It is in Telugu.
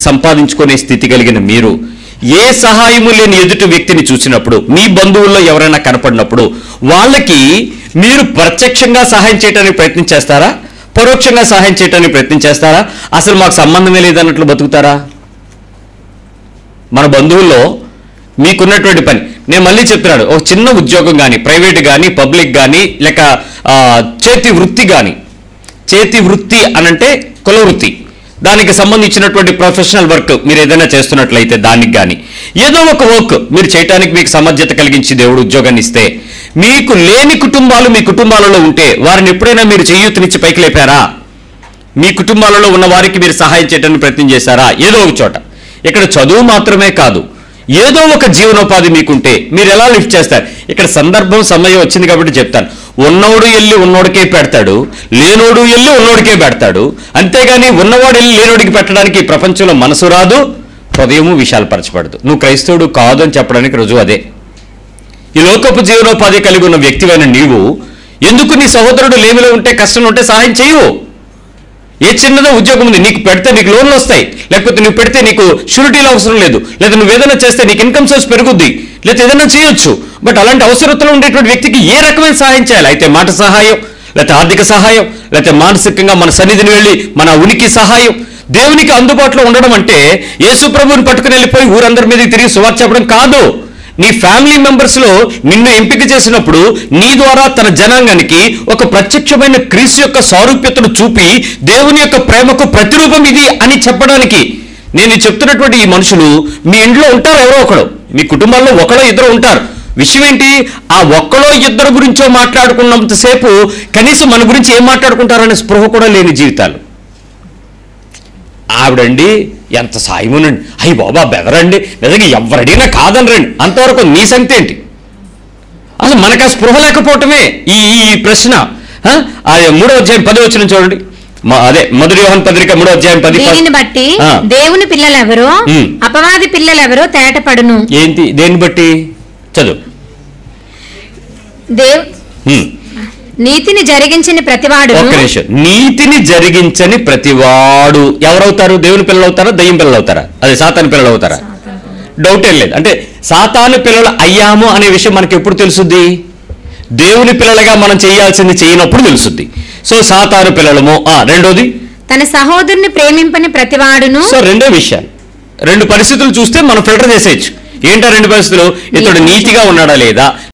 సంపాదించుకునే స్థితి కలిగిన మీరు ఏ సహాయము లేని ఎదుటి వ్యక్తిని చూసినప్పుడు మీ బంధువుల్లో ఎవరైనా కనపడినప్పుడు వాళ్ళకి మీరు ప్రత్యక్షంగా సహాయం చేయడానికి ప్రయత్నం చేస్తారా పరోక్షంగా సహాయం చేయడానికి ప్రయత్నం చేస్తారా అసలు మాకు సంబంధమే లేదన్నట్లు బతుకుతారా మన బంధువుల్లో మీకున్నటువంటి పని నేను మళ్ళీ చెప్తున్నాడు ఒక చిన్న ఉద్యోగం కానీ ప్రైవేట్ కానీ పబ్లిక్ కానీ లేక ఆ, చేతి వృత్తి కానీ చేతి వృత్తి అనంటే కుల వృత్తి దానికి సంబంధించినటువంటి ప్రొఫెషనల్ వర్క్ మీరు ఏదైనా చేస్తున్నట్లయితే దానికి కానీ ఏదో ఒక వర్క్ మీరు చేయటానికి మీకు సమర్థత కలిగించి దేవుడు ఉద్యోగాన్ని ఇస్తే మీకు లేని కుటుంబాలు మీ కుటుంబాలలో ఉంటే వారిని ఎప్పుడైనా మీరు చేయూతనిచ్చి పైకి లేపారా మీ కుటుంబాలలో ఉన్న వారికి మీరు సహాయం చేయడానికి ప్రయత్నం చేశారా ఏదో ఒక చోట ఇక్కడ చదువు మాత్రమే కాదు ఏదో ఒక జీవనోపాధి మీకుంటే మీరు ఎలా లిఫ్ట్ చేస్తారు ఇక్కడ సందర్భం సమయం వచ్చింది కాబట్టి చెప్తాను ఉన్నోడు వెళ్ళి ఉన్నోడికే పెడతాడు లేనోడు వెళ్ళి ఉన్నోడికే పెడతాడు అంతేగాని ఉన్నవాడు వెళ్ళి లేనోడికి పెట్టడానికి ఈ ప్రపంచంలో మనసు రాదు హృదయము విశాలపరచబడదు నువ్వు క్రైస్తవుడు కాదు అని చెప్పడానికి రుజువు అదే ఈ లోకపు జీవనోపాధి కలిగి ఉన్న వ్యక్తివైన నీవు ఎందుకు నీ సహోదరుడు లేమిలో ఉంటే కష్టం ఉంటే సహాయం చేయవు ఏ చిన్నదో ఉద్యోగం ఉంది నీకు పెడితే నీకు లోన్లు వస్తాయి లేకపోతే నువ్వు పెడితే నీకు షూరిటీలు అవసరం లేదు లేదా నువ్వు ఏదైనా చేస్తే నీకు ఇన్కమ్ సోర్స్ పెరుగుద్ది లేదా ఏదైనా చేయొచ్చు బట్ అలాంటి అవసరతలో ఉండేటువంటి వ్యక్తికి ఏ రకమైన సహాయం చేయాలి అయితే మాట సహాయం లేకపోతే ఆర్థిక సహాయం లేకపోతే మానసికంగా మన సన్నిధిని వెళ్ళి మన ఉనికి సహాయం దేవునికి అందుబాటులో ఉండడం అంటే యేసు ప్రభువుని పట్టుకుని వెళ్ళిపోయి ఊరందరి మీద తిరిగి సువార్త చెప్పడం కాదు నీ ఫ్యామిలీ మెంబర్స్ లో నిన్ను ఎంపిక చేసినప్పుడు నీ ద్వారా తన జనాంగానికి ఒక ప్రత్యక్షమైన క్రీస్తు యొక్క సారూప్యతను చూపి దేవుని యొక్క ప్రేమకు ప్రతిరూపం ఇది అని చెప్పడానికి నేను ఈ చెప్తున్నటువంటి ఈ మనుషులు మీ ఇంట్లో ఉంటారు ఎవరో ఒకడు మీ కుటుంబాల్లో ఒకడో ఇద్దరు ఉంటారు విషయం ఏంటి ఆ ఒక్కడో ఇద్దరు గురించో మాట్లాడుకున్నంతసేపు కనీసం మన గురించి ఏం మాట్లాడుకుంటారనే స్పృహ కూడా లేని జీవితాలు ఆవిడండి ఎంత సాయమునండి అయ్యి బాబా బెదరండి నిజంగా ఎవరడిగినా కాదనరండి అంతవరకు నీ సంగతి ఏంటి అసలు మనకు ఆ స్పృహ లేకపోవటమే ఈ ఈ ప్రశ్న ఆ? ఆ మూడో అధ్యాయం పది వచ్చిన చూడండి మ- అదే మొదటి యోహన్ పత్రిక మూడో అధ్యాయం పది ప- దీనిని బట్టి ఆ. దేవుని పిల్లలెవరో ఉమ్. అపవాది పిల్లలెవరో తేటపడును ఏంటి దేన్ని బట్టి చదువు దేవ్ హ్మ్. నీతిని జరిగించిన ప్రతివాడు ఒక్క నిమిషం నీతిని జరిగించని ప్రతివాడు ఎవరవుతారు దేవుని పిల్లలు అవుతారా దయ్యం పిల్లలు అవుతారా అదే సాతాను పిల్లలు అవుతారా డౌట్ ఏం లేదు అంటే సాతాను పిల్లలు అయ్యాము అనే విషయం మనకి ఎప్పుడు తెలుసుద్ది దేవుని పిల్లలుగా మనం చేయాల్సింది చేయనప్పుడు తెలుసుద్ది సో సాతాను పిల్లలము ఆ రెండోది తన సహోదరుని ప్రేమింపని ప్రతివాడును సో రెండో విషయాలు రెండు పరిస్థితులు చూస్తే మనం ఫిల్టర్ చేసేయచ్చు ఏంటా రెండు పరిస్థితులు ఇతడు నీతిగా ఉన్నాడా లేదా